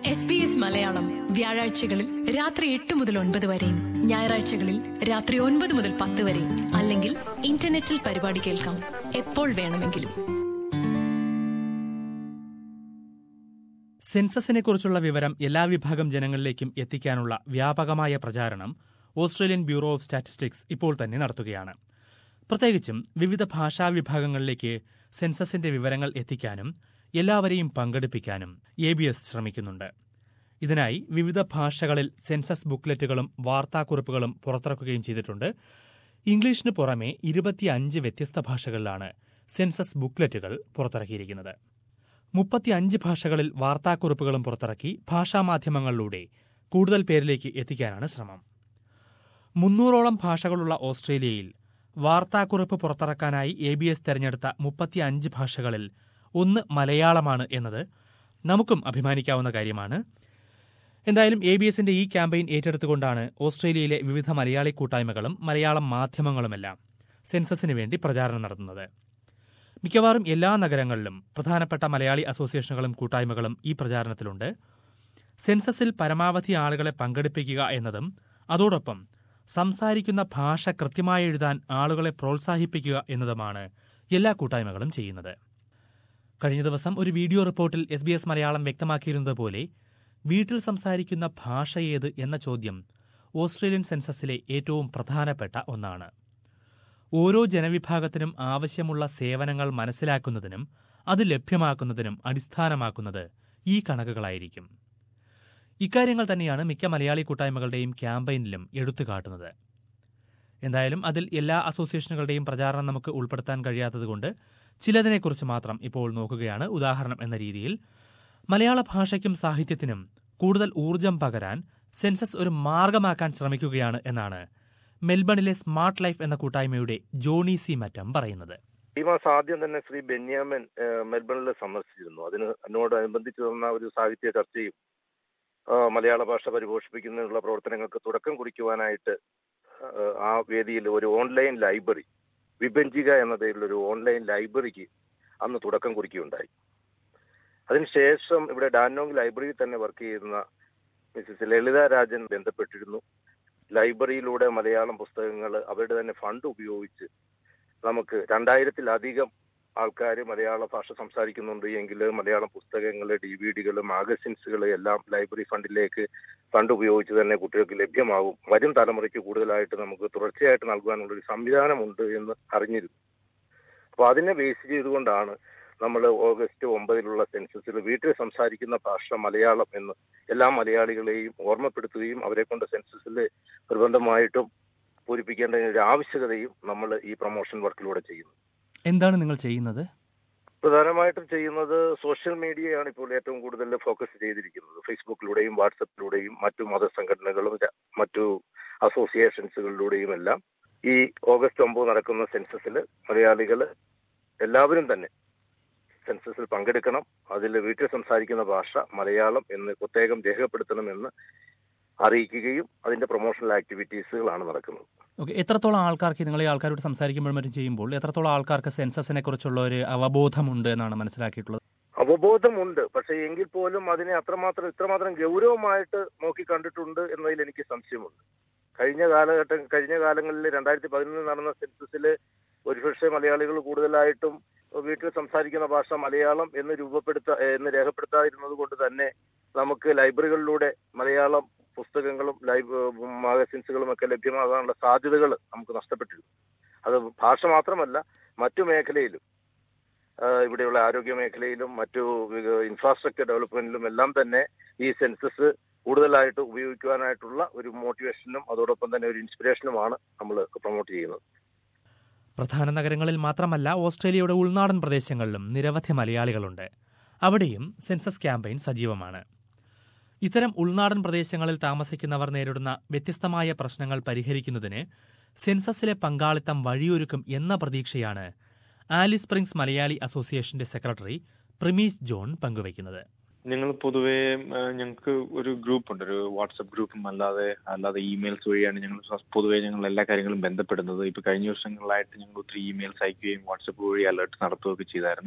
S B S Malayalam വ്യാഴാഴ്ചകളിൽ രാത്രി എട്ട് മുതൽ ഒൻപത് വരെയും ഞായറാഴ്ചകളിൽ രാത്രി ഒൻപത് മുതൽ പത്ത് വരെയും അല്ലെങ്കിൽ ഇന്റർനെറ്റിൽ പരിപാടി കേൾക്കാം എപ്പോൾ വേണമെങ്കിലും സെൻസസിനെ കുറിച്ചുള്ള വിവരം എല്ലാ വിഭാഗം ജനങ്ങളിലേക്കും എത്തിക്കാനുള്ള വ്യാപകമായ പ്രചാരണം ഓസ്ട്രേലിയൻ ബ്യൂറോ ഓഫ് സ്റ്റാറ്റിസ്റ്റിക്സ് ഇപ്പോൾ തന്നെ നടത്തുകയാണ് പ്രത്യേകിച്ചും വിവിധ ഭാഷാ വിഭാഗങ്ങളിലേക്ക് സെൻസസിന്റെ വിവരങ്ങൾ എത്തിക്കാനും എല്ലാവരെയും പങ്കെടുപ്പിക്കാനും എ ബി എസ് ശ്രമിക്കുന്നുണ്ട് ഇതിനായി വിവിധ ഭാഷകളിൽ സെൻസസ് ബുക്ക്ലെറ്റുകളും വാർത്താക്കുറിപ്പുകളും പുറത്തിറക്കുകയും ചെയ്തിട്ടുണ്ട് ഇംഗ്ലീഷിന് പുറമെ ഇരുപത്തിയഞ്ച് വ്യത്യസ്ത ഭാഷകളിലാണ് സെൻസസ് ബുക്ക്ലെറ്റുകൾ പുറത്തിറക്കിയിരിക്കുന്നത് മുപ്പത്തിയഞ്ച് ഭാഷകളിൽ വാർത്താക്കുറിപ്പുകളും പുറത്തിറക്കി ഭാഷാമാധ്യമങ്ങളിലൂടെ കൂടുതൽ പേരിലേക്ക് എത്തിക്കാനാണ് ശ്രമം മുന്നൂറോളം ഭാഷകളുള്ള ഓസ്ട്രേലിയയിൽ വാർത്താക്കുറിപ്പ് പുറത്തിറക്കാനായി എ ബി എസ് തെരഞ്ഞെടുത്ത മുപ്പത്തിയഞ്ച് ഭാഷകളിൽ ഒന്ന് മലയാളമാണ് എന്നത് നമുക്കും അഭിമാനിക്കാവുന്ന കാര്യമാണ് എന്തായാലും എ ബി എസിന്റെ ഈ ക്യാമ്പയിൻ ഏറ്റെടുത്തുകൊണ്ടാണ് ഓസ്ട്രേലിയയിലെ വിവിധ മലയാളി കൂട്ടായ്മകളും മലയാളം മാധ്യമങ്ങളുമെല്ലാം സെൻസസിന് വേണ്ടി പ്രചാരണം നടത്തുന്നത് മിക്കവാറും എല്ലാ നഗരങ്ങളിലും പ്രധാനപ്പെട്ട മലയാളി അസോസിയേഷനുകളും കൂട്ടായ്മകളും ഈ പ്രചാരണത്തിലുണ്ട് സെൻസസിൽ പരമാവധി ആളുകളെ പങ്കെടുപ്പിക്കുക എന്നതും അതോടൊപ്പം സംസാരിക്കുന്ന ഭാഷ കൃത്യമായി എഴുതാൻ ആളുകളെ പ്രോത്സാഹിപ്പിക്കുക എന്നതുമാണ് എല്ലാ കൂട്ടായ്മകളും ചെയ്യുന്നത് കഴിഞ്ഞ ദിവസം ഒരു വീഡിയോ റിപ്പോർട്ടിൽ എസ് ബി എസ് മലയാളം വ്യക്തമാക്കിയിരുന്നതുപോലെ വീട്ടിൽ സംസാരിക്കുന്ന ഭാഷ ഏത് എന്ന ചോദ്യം ഓസ്ട്രേലിയൻ സെൻസസിലെ ഏറ്റവും പ്രധാനപ്പെട്ട ഒന്നാണ് ഓരോ ജനവിഭാഗത്തിനും ആവശ്യമുള്ള സേവനങ്ങൾ മനസ്സിലാക്കുന്നതിനും അത് ലഭ്യമാക്കുന്നതിനും അടിസ്ഥാനമാക്കുന്നത് ഈ കണക്കുകളായിരിക്കും ഇക്കാര്യങ്ങൾ തന്നെയാണ് മിക്ക മലയാളി കൂട്ടായ്മകളുടെയും ക്യാമ്പയിനിലും എടുത്തുകാട്ടുന്നത് എന്തായാലും അതിൽ എല്ലാ അസോസിയേഷനുകളുടെയും പ്രചാരണം നമുക്ക് ഉൾപ്പെടുത്താൻ കഴിയാത്തതുകൊണ്ട് ചിലതിനെക്കുറിച്ച് മാത്രം ഇപ്പോൾ നോക്കുകയാണ് ഉദാഹരണം എന്ന രീതിയിൽ മലയാള ഭാഷയ്ക്കും സാഹിത്യത്തിനും കൂടുതൽ ഊർജം പകരാൻ സെൻസസ് ഒരു മാർഗമാക്കാൻ ശ്രമിക്കുകയാണ് എന്നാണ് മെൽബണിലെ സ്മാർട്ട് ലൈഫ് എന്ന കൂട്ടായ്മയുടെ ജോണി സി മറ്റം പറയുന്നത് ഈ മാസം ആദ്യം തന്നെ ശ്രീ ബെന്യാമൻ ഏഹ്, മെൽബണിൽ സന്ദർശിച്ചിരുന്നു അതിന് അതിനോടനുബന്ധിച്ച് നടന്ന ഒരു സാഹിത്യ ചർച്ചയും ആ, മലയാള ഭാഷ പരിപോഷിപ്പിക്കുന്നതിനുള്ള പ്രവർത്തനങ്ങൾക്ക് തുടക്കം കുറിക്കുവാനായിട്ട് ഏഹ്, ആ വേദിയിൽ ഒരു ഓൺലൈൻ ലൈബ്രറി വിഭജിക എന്ന പേരിൽ ഒരു ഓൺലൈൻ ലൈബ്രറിക്ക് അന്ന് തുടക്കം കുറിക്കുകയുണ്ടായി അതിനുശേഷം ഇവിടെ ഡാനോങ് ലൈബ്രറിയിൽ തന്നെ വർക്ക് ചെയ്യുന്ന മിസ്സിസ് ലളിത രാജൻ ബന്ധപ്പെട്ടിരുന്നു ലൈബ്രറിയിലൂടെ മലയാളം പുസ്തകങ്ങൾ അവരുടെ തന്നെ ഫണ്ട് ഉപയോഗിച്ച് നമുക്ക് രണ്ടായിരത്തിലധികം ആൾക്കാർ മലയാള ഭാഷ സംസാരിക്കുന്നുണ്ട് എങ്കിൽ മലയാളം പുസ്തകങ്ങൾ ഡി വി ഡികൾ മാഗസിൻസുകൾ എല്ലാം ലൈബ്രറി ഫണ്ടിലേക്ക് ഫണ്ട് ഉപയോഗിച്ച് തന്നെ കുട്ടികൾക്ക് ലഭ്യമാകും വരും തലമുറയ്ക്ക് കൂടുതലായിട്ട് നമുക്ക് തുടർച്ചയായിട്ട് നൽകുവാനുള്ള ഒരു സംവിധാനമുണ്ട് എന്ന് അറിഞ്ഞിരുന്നു അപ്പോൾ അതിനെ ബേസ് ചെയ്തുകൊണ്ടാണ് നമ്മൾ ഓഗസ്റ്റ് ഒമ്പതിലുള്ള സെൻസസിൽ വീട്ടിൽ സംസാരിക്കുന്ന ഭാഷ മലയാളം എന്ന് എല്ലാ മലയാളികളെയും ഓർമ്മപ്പെടുത്തുകയും അവരെ കൊണ്ട് സെൻസസിൽ നിർബന്ധമായിട്ടും പൂരിപ്പിക്കേണ്ട ഒരു ആവശ്യകതയും നമ്മൾ ഈ പ്രൊമോഷൻ വർക്കിലൂടെ ചെയ്യുന്നു എന്താണ് നിങ്ങൾ ചെയ്യുന്നത് പ്രധാനമായിട്ടും ചെയ്യുന്നത് സോഷ്യൽ മീഡിയയാണ് ഇപ്പോൾ ഏറ്റവും കൂടുതൽ ഫോക്കസ് ചെയ്തിരിക്കുന്നത് ഫേസ്ബുക്കിലൂടെയും വാട്സപ്പിലൂടെയും മറ്റു മതസംഘടനകളും ര- മറ്റു അസോസിയേഷൻസുകളിലൂടെയും എല്ലാം ഈ ഓഗസ്റ്റ് ഒമ്പത് നടക്കുന്ന സെൻസസിൽ മലയാളികൾ എല്ലാവരും തന്നെ സെൻസസിൽ പങ്കെടുക്കണം അതിൽ വീട്ടിൽ സംസാരിക്കുന്ന ഭാഷ മലയാളം എന്ന് പ്രത്യേകം രേഖപ്പെടുത്തണമെന്ന് അറിയിക്കുകയും അതിന്റെ പ്രൊമോഷണൽ ആക്ടിവിറ്റീസുകളാണ് നടക്കുന്നത് ഓക്കെ എത്രത്തോളം ആൾക്കാർക്ക് നിങ്ങൾ ഈ ആൾക്കാരോട് സംസാരിക്കുമ്പോഴും മറ്റും ചെയ്യുമ്പോൾ എത്രത്തോളം ആൾക്കാർക്ക് സെൻസസിനെ കുറിച്ചുള്ള ഒരു അവബോധമുണ്ട് എന്നാണ് മനസ്സിലാക്കിയിട്ടുള്ളത് അവബോധമുണ്ട് പക്ഷെ എങ്കിൽ പോലും അതിനെ അത്രമാത്രം ഇത്രമാത്രം ഗൗരവമായിട്ട് നോക്കി കണ്ടിട്ടുണ്ട് എന്നതിൽ എനിക്ക് സംശയമുണ്ട് കഴിഞ്ഞ കാലഘട്ടം കഴിഞ്ഞ കാലങ്ങളിൽ രണ്ടായിരത്തി പതിനൊന്നിൽ നടന്ന സെൻസസിൽ ഒരുപക്ഷെ മലയാളികൾ കൂടുതലായിട്ടും വീട്ടിൽ സംസാരിക്കുന്ന ഭാഷ മലയാളം എന്ന് രൂപപ്പെടുത്ത എന്ന് രേഖപ്പെടുത്താതിരുന്നത് കൊണ്ട് തന്നെ നമുക്ക് ലൈബ്രറികളിലൂടെ മലയാളം പുസ്തകങ്ങളും ലൈബ് മാഗസിൻസുകളും ഒക്കെ ലഭ്യമാകാനുള്ള സാധ്യതകൾ നമുക്ക് നഷ്ടപ്പെട്ടിരുന്നു അത് ഭാഷ മാത്രമല്ല മറ്റു മേഖലയിലും ആഹ് ഇവിടെയുള്ള ആരോഗ്യ മേഖലയിലും മറ്റു ഇൻഫ്രാസ്ട്രക്ചർ ഡെവലപ്മെന്റിലും എല്ലാം തന്നെ ഈ സെൻസസ് കൂടുതലായിട്ട് ഉപയോഗിക്കുവാനായിട്ടുള്ള ഒരു മോട്ടിവേഷനും അതോടൊപ്പം തന്നെ ഒരു ഇൻസ്പിറേഷനുമാണ് നമ്മൾ പ്രൊമോട്ട് ചെയ്യുന്നത് പ്രധാന നഗരങ്ങളിൽ മാത്രമല്ല ഓസ്ട്രേലിയയുടെ ഉൾനാടൻ പ്രദേശങ്ങളിലും നിരവധി മലയാളികളുണ്ട് അവിടെയും സെൻസസ് ക്യാമ്പയിൻ സജീവമാണ് ഇത്തരം ഉൾനാടൻ പ്രദേശങ്ങളിൽ താമസിക്കുന്നവർ നേരിടുന്ന വ്യത്യസ്തമായ പ്രശ്നങ്ങൾ പരിഹരിക്കുന്നതിന് സെൻസസിലെ പങ്കാളിത്തം വഴിയൊരുക്കും എന്ന പ്രതീക്ഷയാണ് ആലിസ് സ്പ്രിങ്സ് മലയാളി അസോസിയേഷന്റെ സെക്രട്ടറി പ്രിമീസ് ജോൺ പങ്കുവയ്ക്കുന്നത് ഞങ്ങൾ പൊതുവേ ഞങ്ങൾക്ക് ഒരു ഗ്രൂപ്പ് ഉണ്ട് ഒരു വാട്സപ്പ് ഗ്രൂപ്പും അല്ലാതെ അല്ലാതെ ഇമെയിൽസ് വഴിയാണ് ഞങ്ങൾ പൊതുവേ ഞങ്ങൾ എല്ലാ കാര്യങ്ങളും ബന്ധപ്പെടുന്നത് ഇപ്പൊ കഴിഞ്ഞ വർഷങ്ങളിലായിട്ട് ഞങ്ങൾ ഒത്തിരി ഇമെയിൽസ് അയക്കുകയും വാട്സപ്പ് വഴി അലേർട്ട് നടത്തുകയൊക്കെ ചെയ്തായിരുന്നു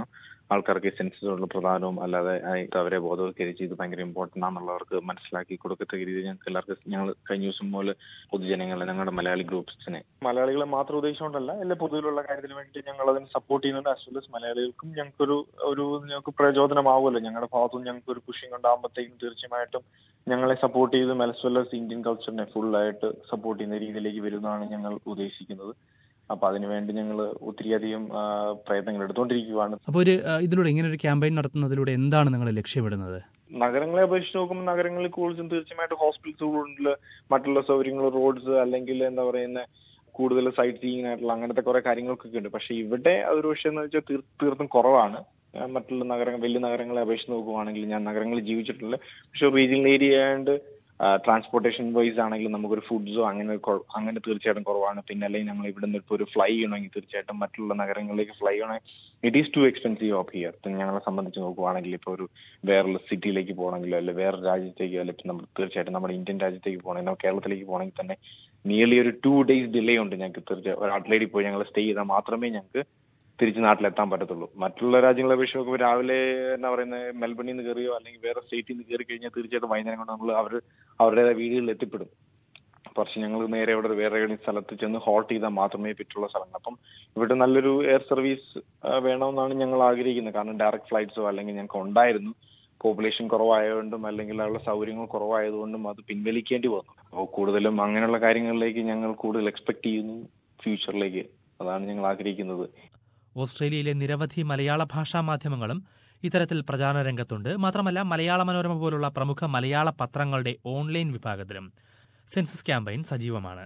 ആൾക്കാർക്ക് സെൻസസിനുള്ള പ്രധാനവും അല്ലാതെ ആയിട്ട് അവരെ ബോധവൽക്കരിച്ച് ഇത് ഭയങ്കര ഇമ്പോർട്ടൻ്റ് ആണെന്നുള്ളവർക്ക് മനസ്സിലാക്കി കൊടുക്കത്തക്ക രീതിയിൽ ഞങ്ങൾക്ക് എല്ലാവർക്കും ഞങ്ങൾ കഴിഞ്ഞ ദിവസം മുതൽ പൊതുജനങ്ങളെ ഞങ്ങളുടെ മലയാളി ഗ്രൂപ്പ്സിനെ മലയാളികളെ മാത്രം ഉദ്ദേശിച്ചുകൊണ്ടല്ല എല്ലാ പൊതുവിലുള്ള കാര്യത്തിന് വേണ്ടി ഞങ്ങൾ അതിന് സപ്പോർട്ട് ചെയ്യുന്നുണ്ട് ആസ് വെൽ എസ് മലയാളികൾക്കും ഞങ്ങൾക്കൊരു ഒരു ഞങ്ങൾക്ക് പ്രചോദനമാവുമല്ലോ ഞങ്ങളുടെ ഭാഗത്തുനിന്ന് ഞങ്ങൾക്ക് ഒരു പുഷിംഗ് ഉണ്ടാകുമ്പോഴത്തേക്കും തീർച്ചയായിട്ടും ഞങ്ങളെ സപ്പോർട്ട് ചെയ്ത് ആസ് വെൽ എസ് ഇന്ത്യൻ കൾച്ചറിനെ ഫുള്ളായിട്ട് സപ്പോർട്ട് ചെയ്യുന്ന രീതിയിലേക്ക് വരുന്നതാണ് ഞങ്ങൾ ഉദ്ദേശിക്കുന്നത് അപ്പൊ അതിനുവേണ്ടി ഞങ്ങൾ ഒത്തിരിയധികം ആ, പ്രയത്നങ്ങൾ എടുത്തുകൊണ്ടിരിക്കുകയാണ് അപ്പോൾ ഒരു ആ, ഇതിലൂടെ ഇങ്ങനെ ഒരു ക്യാമ്പയിൻ നടത്തുന്നതിലൂടെ എന്താണ് നിങ്ങൾ ലക്ഷ്യമിടുന്നത് നഗരങ്ങളെ അപേക്ഷിച്ച് നോക്കുമ്പോൾ നഗരങ്ങളിൽ കൂടുതലും തീർച്ചയായിട്ടും ഹോസ്പിറ്റൽസുകളുണ്ട് മറ്റുള്ള സൗകര്യങ്ങൾ റോഡ്സ് അല്ലെങ്കിൽ എന്താ പറയുന്ന കൂടുതൽ സൈറ്റ് സീയിങ് ആയിട്ടുള്ള അങ്ങനത്തെ കുറെ കാര്യങ്ങൾക്കൊക്കെ ഉണ്ട് പക്ഷെ ഇവിടെ അതൊരു പക്ഷേ എന്ന് വെച്ചാൽ തീർ- തീർത്തും കുറവാണ് ആ, മറ്റുള്ള നഗരങ്ങൾ വലിയ നഗരങ്ങളെ അപേക്ഷിച്ച് നോക്കുവാണെങ്കിൽ ഞാൻ നഗരങ്ങളിൽ ജീവിച്ചിട്ടില്ല പക്ഷെ റീജിയണൽ ഏരിയ ആയതുകൊണ്ട് ട്രാൻസ്പോർട്ടേഷൻ വൈസ് ആണെങ്കിലും നമുക്കൊരു ഫുഡ്സോ അങ്ങനെ കൊ- അങ്ങനെ തീർച്ചയായിട്ടും കുറവാണ് പിന്നെ അല്ലെങ്കിൽ നമ്മൾ ഇവിടെ നിന്ന് ഇപ്പോൾ ഒരു ഫ്ലൈ ചെയ്യണമെങ്കിൽ തീർച്ചയായിട്ടും മറ്റുള്ള നഗരങ്ങളിലേക്ക് ഫ്ലൈ ചെയ്യണമെങ്കിൽ it is too expensive of here ഞങ്ങളെ സംബന്ധിച്ച് നോക്കുവാണെങ്കിൽ ഇപ്പോൾ ഒരു വേറൊരു സിറ്റിയിലേക്ക് പോകണമെങ്കിലോ അല്ലെങ്കിൽ വേറെ രാജ്യത്തേക്കോ അല്ലെങ്കിൽ നമ്മൾ തീർച്ചയായിട്ടും നമ്മുടെ ഇന്ത്യൻ രാജ്യത്തേക്ക് പോകണമെങ്കിൽ നമ്മൾ കേരളത്തിലേക്ക് പോകണമെങ്കിൽ തന്നെ നിയർലി ഒരു ടു ഡേയ്സ് ഡിലേ ഉണ്ട് ഞങ്ങൾക്ക് തീർച്ചയായും ഒരു ഔട്ട്ലേറ്റിൽ പോയി ഞങ്ങൾ സ്റ്റേ ചെയ്താൽ മാത്രമേ ഞങ്ങൾക്ക് തിരിച്ച് നാട്ടിലെത്താൻ പറ്റത്തുള്ളൂ മറ്റുള്ള രാജ്യങ്ങളെ അപേക്ഷിച്ച് നോക്കുമ്പോൾ രാവിലെ എന്താ പറയുന്നത് മെൽബണിൽ നിന്ന് കയറിയോ അല്ലെങ്കിൽ വേറെ സ്റ്റേറ്റിൽ നിന്ന് കയറി കഴിഞ്ഞാൽ തീർച്ചയായിട്ടും വൈകുന്നേരം കൊണ്ട് നമ്മൾ അവർ അവരുടേതായ വീടുകളിൽ എത്തിപ്പെടും പക്ഷെ ഞങ്ങൾ നേരെ ഇവിടെ ഒരു വേറെ ഏതെങ്കിലും സ്ഥലത്ത് ചെന്ന് ഹോൾട്ട് ചെയ്താൽ മാത്രമേ പറ്റുള്ള സ്ഥലങ്ങൾ അപ്പം ഇവിടെ നല്ലൊരു എയർ സർവീസ് വേണമെന്നാണ് ഞങ്ങൾ ആഗ്രഹിക്കുന്നത് കാരണം ഡയറക്റ്റ് ഫ്ലൈറ്റ്സോ അല്ലെങ്കിൽ ഞങ്ങൾക്ക് ഉണ്ടായിരുന്നു പോപ്പുലേഷൻ കുറവായതുകൊണ്ടും അല്ലെങ്കിൽ അതിനുള്ള സൗകര്യങ്ങൾ കുറവായതുകൊണ്ടും അത് പിൻവലിക്കേണ്ടി വന്നു അപ്പോൾ കൂടുതലും അങ്ങനെയുള്ള കാര്യങ്ങളിലേക്ക് ഞങ്ങൾ കൂടുതൽ എക്സ്പെക്ട് ചെയ്യുന്നു ഫ്യൂച്ചറിലേക്ക് അതാണ് ഞങ്ങൾ ആഗ്രഹിക്കുന്നത് ഓസ്ട്രേലിയയിലെ നിരവധി മലയാള ഭാഷാ മാധ്യമങ്ങളും ഇത്തരത്തിൽ പ്രചാരണ രംഗത്തുണ്ട് മാത്രമല്ല മലയാള മനോരമ പോലുള്ള പ്രമുഖ മലയാള പത്രങ്ങളുടെ ഓൺലൈൻ വിഭാഗത്തിലും സെൻസസ് ക്യാമ്പയിൻ സജീവമാണ്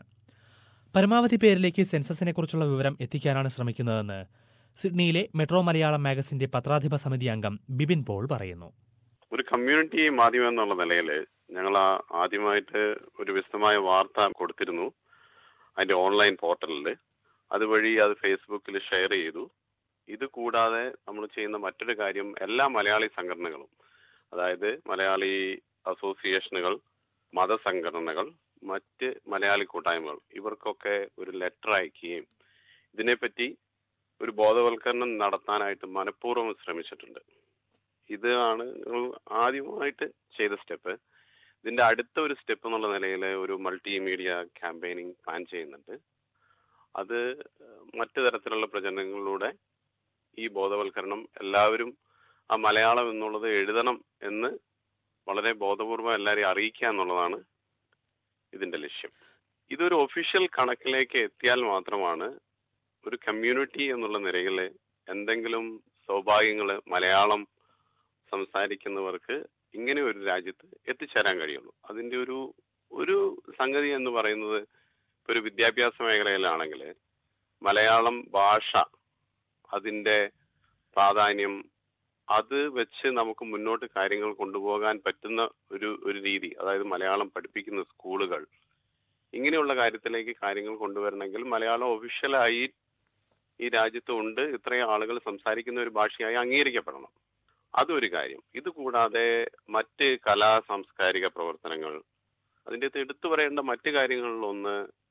പരമാവധി പേരിലേക്ക് സെൻസസിനെക്കുറിച്ചുള്ള വിവരം എത്തിക്കാനാണ് ശ്രമിക്കുന്നതെന്ന് സിഡ്നിയിലെ മെട്രോ മലയാളം മാഗസിന്റെ പത്രാധിപ സമിതി അംഗം ബിബിൻ പോൾ പറയുന്നു ഒരു കമ്മ്യൂണിറ്റി മാധ്യമം എന്നുള്ള നിലയിൽ ഞങ്ങൾ ആ- ആദ്യമായിട്ട് ഒരു വിശദമായ വാർത്ത കൊടുത്തിരുന്നു അതിന്റെ ഓൺലൈൻ പോർട്ടലിൽ അതുവഴി അത് ഫേസ്ബുക്കിൽ ഷെയർ ചെയ്തു ഇത് കൂടാതെ നമ്മൾ ചെയ്യുന്ന മറ്റൊരു കാര്യം എല്ലാ മലയാളി സംഘടനകളും അതായത് മലയാളി അസോസിയേഷനുകൾ മതസംഘടനകൾ മറ്റ് മലയാളി കൂട്ടായ്മകൾ ഇവർക്കൊക്കെ ഒരു ലെറ്റർ അയക്കുകയും ഇതിനെപ്പറ്റി ഒരു ബോധവൽക്കരണം നടത്താനായിട്ട് മനഃപൂർവ്വം ശ്രമിച്ചിട്ടുണ്ട് ഇതാണ് ഞങ്ങൾ ആദ്യമായിട്ട് ചെയ്ത സ്റ്റെപ്പ് ഇതിന്റെ അടുത്ത ഒരു സ്റ്റെപ്പ് എന്നുള്ള നിലയിൽ ഒരു മൾട്ടിമീഡിയ ക്യാമ്പയിനിങ് പ്ലാൻ ചെയ്യുന്നുണ്ട് അത് മറ്റു തരത്തിലുള്ള പ്രചരണങ്ങളിലൂടെ ഈ ബോധവൽക്കരണം എല്ലാവരും ആ മലയാളം എന്നുള്ളത് എഴുതണം എന്ന് വളരെ ബോധപൂർവം എല്ലാവരെയും അറിയിക്കുക എന്നുള്ളതാണ് ഇതിന്റെ ലക്ഷ്യം ഇതൊരു ഒഫീഷ്യൽ കണക്കിലേക്ക് എത്തിയാൽ മാത്രമാണ് ഒരു കമ്മ്യൂണിറ്റി എന്നുള്ള നിലയിൽ എന്തെങ്കിലും സൗഭാഗ്യങ്ങള് മലയാളം സംസാരിക്കുന്നവർക്ക് ഇങ്ങനെ ഒരു രാജ്യത്ത് എത്തിച്ചേരാൻ കഴിയുള്ളൂ അതിന്റെ ഒരു ഒരു സംഗതി എന്ന് പറയുന്നത് ഇപ്പൊ ഒരു വിദ്യാഭ്യാസ മേഖലയിലാണെങ്കിൽ മലയാളം ഭാഷ അതിന്റെ പ്രാധാന്യം അത് വെച്ച് നമുക്ക് മുന്നോട്ട് കാര്യങ്ങൾ കൊണ്ടുപോകാൻ പറ്റുന്ന ഒരു ഒരു രീതി അതായത് മലയാളം പഠിപ്പിക്കുന്ന സ്കൂളുകൾ ഇങ്ങനെയുള്ള കാര്യത്തിലേക്ക് കാര്യങ്ങൾ കൊണ്ടുവരണമെങ്കിൽ മലയാളം ഒഫീഷ്യലായി ഈ രാജ്യത്ത് ഉണ്ട് ഇത്രയും ആളുകൾ സംസാരിക്കുന്ന ഒരു ഭാഷയായി അംഗീകരിക്കപ്പെടണം അതൊരു കാര്യം ഇത് കൂടാതെ മറ്റ് കലാ സാംസ്കാരിക പ്രവർത്തനങ്ങൾ അതിൻ്റെ അകത്ത് എടുത്തു പറയേണ്ട മറ്റു കാര്യങ്ങളിലൊന്ന്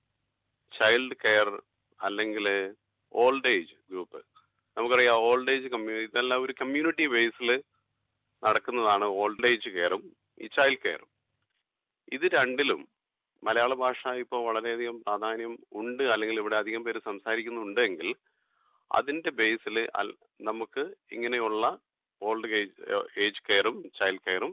ചൈൽഡ് കെയർ അല്ലെങ്കിൽ ഓൾഡ് ഏജ് ഗ്രൂപ്പ് നമുക്കറിയാം ഓൾഡ് ഏജ് കമ്മ്യൂണിറ്റി ഇതെല്ലാം ഒരു കമ്മ്യൂണിറ്റി ബേസിൽ നടക്കുന്നതാണ് ഓൾഡ് ഏജ് കെയറും ഈ ചൈൽഡ് കെയറും ഇത് രണ്ടിലും മലയാള ഭാഷ ഇപ്പോൾ വളരെയധികം പ്രാധാന്യം ഉണ്ട് അല്ലെങ്കിൽ ഇവിടെ അധികം പേര് സംസാരിക്കുന്നുണ്ടെങ്കിൽ അതിന്റെ ബേസിൽ നമുക്ക് ഇങ്ങനെയുള്ള ഓൾഡ് ഏജ് ഏജ് കെയറും ചൈൽഡ് കെയറും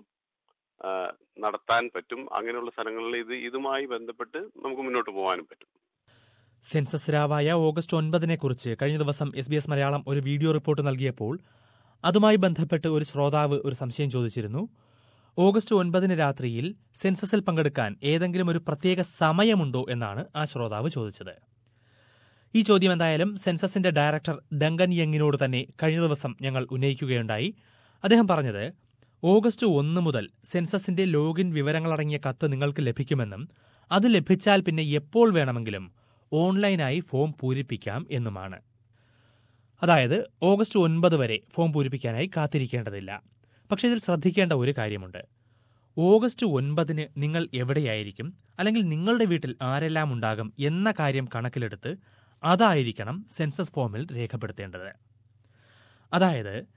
നടത്താൻ പറ്റും അങ്ങനെയുള്ള സ്ഥലങ്ങളിൽ ഇത് ഇതുമായി ബന്ധപ്പെട്ട് നമുക്ക് മുന്നോട്ട് പോകാനും പറ്റും സെൻസസ് രാവായ ഓഗസ്റ്റ് ഒൻപതിനെ കുറിച്ച് കഴിഞ്ഞ ദിവസം എസ് ബി എസ് മലയാളം ഒരു വീഡിയോ റിപ്പോർട്ട് നൽകിയപ്പോൾ അതുമായി ബന്ധപ്പെട്ട് ഒരു ശ്രോതാവ് ഒരു സംശയം ചോദിച്ചിരുന്നു ഓഗസ്റ്റ് ഒൻപതിന് രാത്രിയിൽ സെൻസസിൽ പങ്കെടുക്കാൻ ഏതെങ്കിലും ഒരു പ്രത്യേക സമയമുണ്ടോ എന്നാണ് ആ ശ്രോതാവ് ചോദിച്ചത് ഈ ചോദ്യം എന്തായാലും സെൻസസിന്റെ ഡയറക്ടർ ഡങ്കൻ യങ്ങിനോട് തന്നെ കഴിഞ്ഞ ദിവസം ഞങ്ങൾ ഉന്നയിക്കുകയുണ്ടായി അദ്ദേഹം പറഞ്ഞത് ഓഗസ്റ്റ് ഒന്ന് മുതൽ സെൻസസിന്റെ ലോഗിൻ വിവരങ്ങളടങ്ങിയ കത്ത് നിങ്ങൾക്ക് ലഭിക്കുമെന്നും അത് ലഭിച്ചാൽ പിന്നെ എപ്പോൾ വേണമെങ്കിലും ഓൺലൈനായി ഫോം പൂരിപ്പിക്കാം എന്നുമാണ് അതായത് ഓഗസ്റ്റ് ഒൻപത് വരെ ഫോം പൂരിപ്പിക്കാനായി കാത്തിരിക്കേണ്ടതില്ല പക്ഷേ ഇതിൽ ശ്രദ്ധിക്കേണ്ട ഒരു കാര്യമുണ്ട് ഓഗസ്റ്റ് ഒൻപതിന് നിങ്ങൾ എവിടെയായിരിക്കും അല്ലെങ്കിൽ നിങ്ങളുടെ വീട്ടിൽ ആരെല്ലാം ഉണ്ടാകും എന്ന കാര്യം കണക്കിലെടുത്ത് അതായിരിക്കണം സെൻസസ് ഫോമിൽ രേഖപ്പെടുത്തേണ്ടത് അതായത്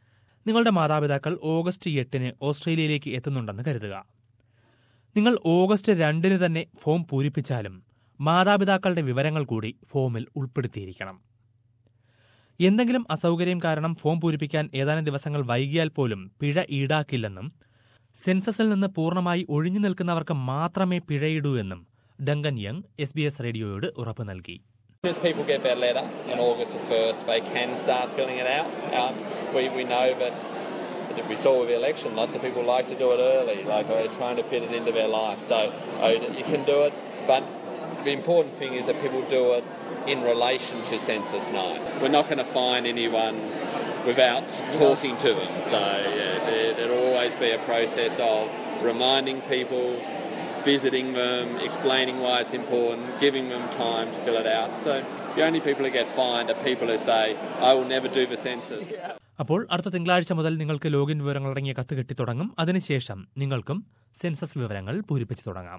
നിങ്ങളുടെ മാതാപിതാക്കൾ ഓഗസ്റ്റ് എട്ടിന് ഓസ്ട്രേലിയയിലേക്ക് എത്തുന്നുണ്ടെന്ന് കരുതുക നിങ്ങൾ ഓഗസ്റ്റ് രണ്ടിന് തന്നെ ഫോം പൂരിപ്പിച്ചാലും മാതാപിതാക്കളുടെ വിവരങ്ങൾ കൂടി ഫോമിൽ ഉൾപ്പെടുത്തിയിരിക്കണം എന്തെങ്കിലും അസൗകര്യം കാരണം ഫോം പൂരിപ്പിക്കാൻ ഏതാനും ദിവസങ്ങൾ വൈകിയാൽ പോലും പിഴ ഈടാക്കില്ലെന്നും സെൻസസിൽ നിന്ന് പൂർണ്ണമായി ഒഴിഞ്ഞു നിൽക്കുന്നവർക്ക് മാത്രമേ പിഴയിടൂ എന്നും Duncan Young S B S റേഡിയോയോട് ഉറപ്പ് നൽകി As people get their letter on August the 1st, they can start filling it out. Um, we, we know that, that we saw with the election, lots of people like to do it early, like they're trying to fit it into their life. So uh, you can do it, but the important thing is that people do it in relation to census night. We're not going to find anyone without talking to them. So yeah, there, there'll always be a process of reminding people visiting them, explaining why it's important, giving them time to fill it out. So the only people who get fined are people who say, I will never do the census. അപ്പോൾ അടുത്ത തിങ്കളാഴ്ച മുതൽ നിങ്ങൾക്ക് login വിവരങ്ങൾ അടങ്ങിയ കത്ത് കിട്ടി തുടങ്ങും അതിനുശേഷം നിങ്ങൾക്കും സെൻസസ് വിവരങ്ങൾ പൂരിപ്പിച്ചു തുടങ്ങാം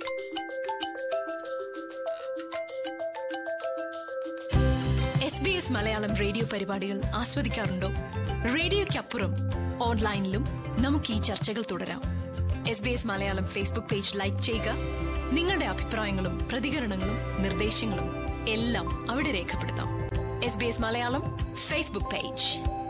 S B S Malayalam radio പരിപാടികൾ ആസ്വദിക്കാറുണ്ടോ റേഡിയോയ്ക്കപ്പുറം ഓൺലൈനിലും നമുക്ക് ഈ ചർച്ചകൾ തുടരാം S B S Malayalam Facebook page like ചെയ്യുക നിങ്ങളുടെ അഭിപ്രായങ്ങളും പ്രതികരണങ്ങളും നിർദ്ദേശങ്ങളും എല്ലാം അവിടെ രേഖപ്പെടുത്താം S B S Malayalam Facebook page